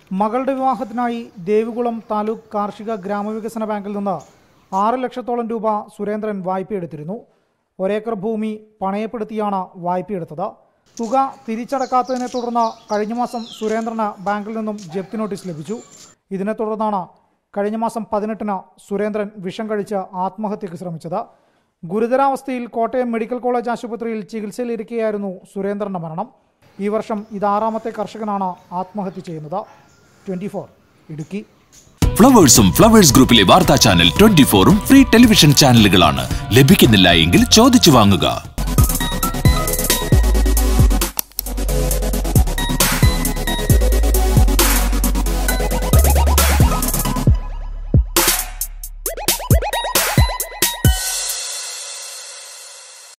മകളുടെ വിവാഹത്തിനായി ദേവികുളം താലൂക്ക് കാർഷിക ഗ്രാമവികസന ബാങ്കിൽ നിന്ന് ആറ് ലക്ഷത്തോളം രൂപ സുരേന്ദ്രൻ വായ്പയെടുത്തിരുന്നു ഒരേക്കർ ഭൂമി പണയപ്പെടുത്തിയാണ് വായ്പയെടുത്തത് തുക തിരിച്ചടക്കാത്തതിനെ തുടർന്ന് കഴിഞ്ഞ മാസം സുരേന്ദ്രന് ബാങ്കിൽ നിന്നും ജപ്തി നോട്ടീസ് ലഭിച്ചു ഇതിനെ തുടർന്നാണ് കഴിഞ്ഞ മാസം പതിനെട്ടിന് സുരേന്ദ്രൻ വിഷം കഴിച്ച് ആത്മഹത്യക്ക് ശ്രമിച്ചത് ഗുരുതരാവസ്ഥയിൽ കോട്ടയം മെഡിക്കൽ കോളേജ് ആശുപത്രിയിൽ ചികിത്സയിലിരിക്കെയായിരുന്നു സുരേന്ദ്രന്റെ മരണം ഈ വർഷം ഇതാറാമത്തെ കർഷകനാണ് ആത്മഹത്യ ചെയ്യുന്നത് ട്വന്റി ഇടുക്കി ഫ്ലവേഴ്സും ഫ്ലവേഴ്സ് ഗ്രൂപ്പിലെ വാർത്താ ചാനൽ ട്വന്റി ഫോറും ഫ്രീ ടെലിവിഷൻ ചാനലുകളാണ് ലഭിക്കുന്നില്ല എങ്കിൽ ചോദിച്ചു വാങ്ങുക